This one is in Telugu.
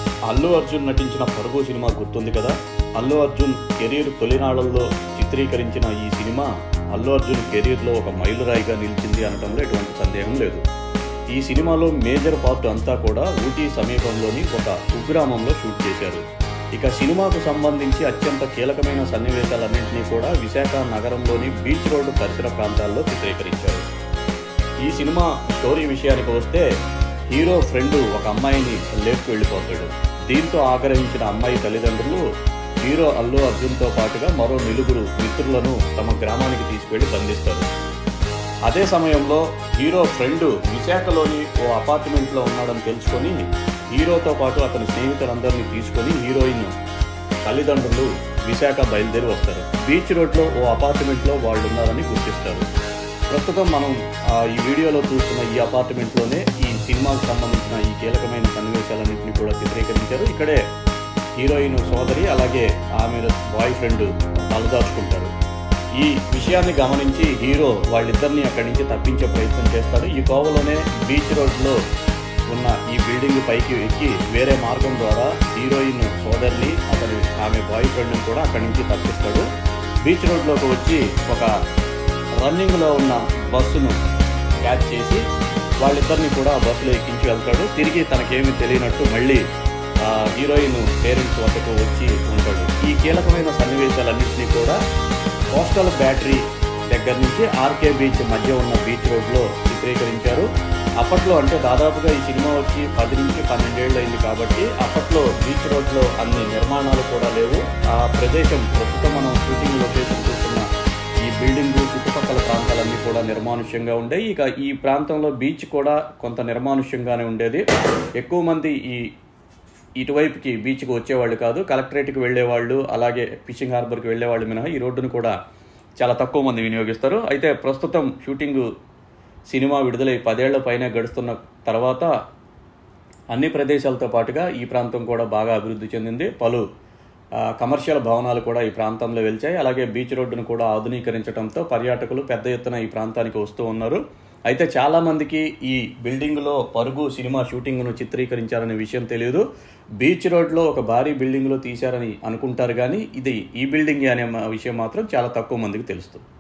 అల్లు అర్జున్ నటించిన పరుగు సినిమా గుర్తుంది కదా అల్లు అర్జున్ కెరీర్ తొలినాళ్లలో చిత్రీకరించిన ఈ సినిమా అల్లు అర్జున్ కెరీర్లో ఒక మైలురాయిగా నిలిచింది అనడంలో ఎటువంటి సందేహం లేదు ఈ సినిమాలో మేజర్ పార్ట్ అంతా కూడా ఊటీ సమీపంలోని ఒక కుగ్రామంలో షూట్ చేశారు ఇక సినిమాకు సంబంధించి అత్యంత కీలకమైన సన్నివేశాలన్నింటినీ కూడా విశాఖ నగరంలోని బీచ్ రోడ్డు పరిసర ప్రాంతాల్లో చిత్రీకరించారు ఈ సినిమా స్టోరీ విషయానికి వస్తే హీరో ఫ్రెండ్ ఒక అమ్మాయిని లేపుకు వెళ్ళిపోతాడు దీంతో ఆగ్రహించిన అమ్మాయి తల్లిదండ్రులు హీరో అల్లు అర్జున్తో పాటుగా మరో నలుగురు మిత్రులను తమ గ్రామానికి తీసుకెళ్లి బంధిస్తారు అదే సమయంలో హీరో ఫ్రెండ్ విశాఖలోని ఓ అపార్ట్మెంట్లో ఉన్నాడని తెలుసుకొని హీరోతో పాటు అతని స్నేహితులందరినీ తీసుకొని హీరోయిన్ తల్లిదండ్రులు విశాఖ బయలుదేరి వస్తారు బీచ్ రోడ్లో ఓ అపార్ట్మెంట్లో వాళ్ళు ఉన్నారని గుర్తిస్తారు ప్రస్తుతం మనం ఆ, ఈ వీడియోలో చూస్తున్న ఈ అపార్ట్మెంట్లోనే ఈ సినిమాకు సంబంధించిన ఈ కీలకమైన సన్నివేశాలన్నింటినీ కూడా చిత్రీకరించారు ఇక్కడే హీరోయిన్ సోదరి అలాగే ఆమె బాయ్ ఫ్రెండ్ తలదాచుకుంటారు ఈ విషయాన్ని గమనించి హీరో వాళ్ళిద్దరిని అక్కడి నుంచి తప్పించే ప్రయత్నం చేస్తాడు ఈ కోవలోనే బీచ్ రోడ్లో ఉన్న ఈ బిల్డింగ్ పైకి ఎక్కి వేరే మార్గం ద్వారా హీరోయిన్ సోదరిని అతని ఆమె బాయ్ ఫ్రెండ్ని కూడా అక్కడి నుంచి తప్పిస్తాడు బీచ్ రోడ్లోకి వచ్చి ఒక రన్నింగ్లో ఉన్న బస్సును క్యాచ్ చేసి వాళ్ళిద్దరిని కూడా ఆ బస్సులో ఎక్కించి వెళ్తాడు తిరిగి తనకేమీ తెలియనట్టు మళ్ళీ ఆ హీరోయిన్ పేరెంట్స్ వద్దకు వచ్చి ఉంటాడు ఈ కీలకమైన సన్నివేశాలన్నింటినీ కూడా కోస్టల్ బ్యాటరీ దగ్గర నుంచి ఆర్కే బీచ్ మధ్య ఉన్న బీచ్ రోడ్లో చిత్రీకరించారు అప్పట్లో అంటే దాదాపుగా ఈ సినిమా వచ్చి పది నుంచి పన్నెండేళ్ళు అయింది కాబట్టి అప్పట్లో బీచ్ రోడ్లో అన్ని నిర్మాణాలు కూడా లేవు ఆ ప్రదేశం ప్రస్తుతం మనం షూటింగ్ లొకేషన్ చూస్తున్న ఈ బిల్డింగ్ చుట్టుపక్కల ప్రాంతాలన్నీ కూడా నిర్మానుష్యంగా ఉండేవి ఇక ఈ ప్రాంతంలో బీచ్ కూడా కొంత నిర్మానుష్యంగానే ఉండేది ఎక్కువ మంది ఈ ఇటువైపుకి బీచ్కి వచ్చేవాళ్ళు కాదు కలెక్టరేట్కి వెళ్ళేవాళ్ళు అలాగే ఫిషింగ్ హార్బర్కి వెళ్ళేవాళ్ళు మినహా ఈ రోడ్డును కూడా చాలా తక్కువ మంది వినియోగిస్తారు అయితే ప్రస్తుతం షూటింగ్ సినిమా విడుదలై పదేళ్ల పైన గడుస్తున్న తర్వాత అన్ని ప్రదేశాలతో పాటుగా ఈ ప్రాంతం కూడా బాగా అభివృద్ధి చెందింది పలు ఆ, కమర్షియల్ భవనాలు కూడా ఈ ప్రాంతంలో వెలిచాయి అలాగే బీచ్ రోడ్డును కూడా ఆధునీకరించడంతో పర్యాటకులు పెద్ద ఎత్తున ఈ ప్రాంతానికి వస్తూ ఉన్నారు అయితే చాలా మందికి ఈ బిల్డింగ్లో పరుగు సినిమా షూటింగ్ను చిత్రీకరించారనే విషయం తెలియదు బీచ్ రోడ్లో ఒక భారీ బిల్డింగ్లో తీశారని అనుకుంటారు కానీ ఇది ఈ బిల్డింగ్ అనే మ- విషయం మాత్రం చాలా తక్కువ మందికి తెలుస్తుంది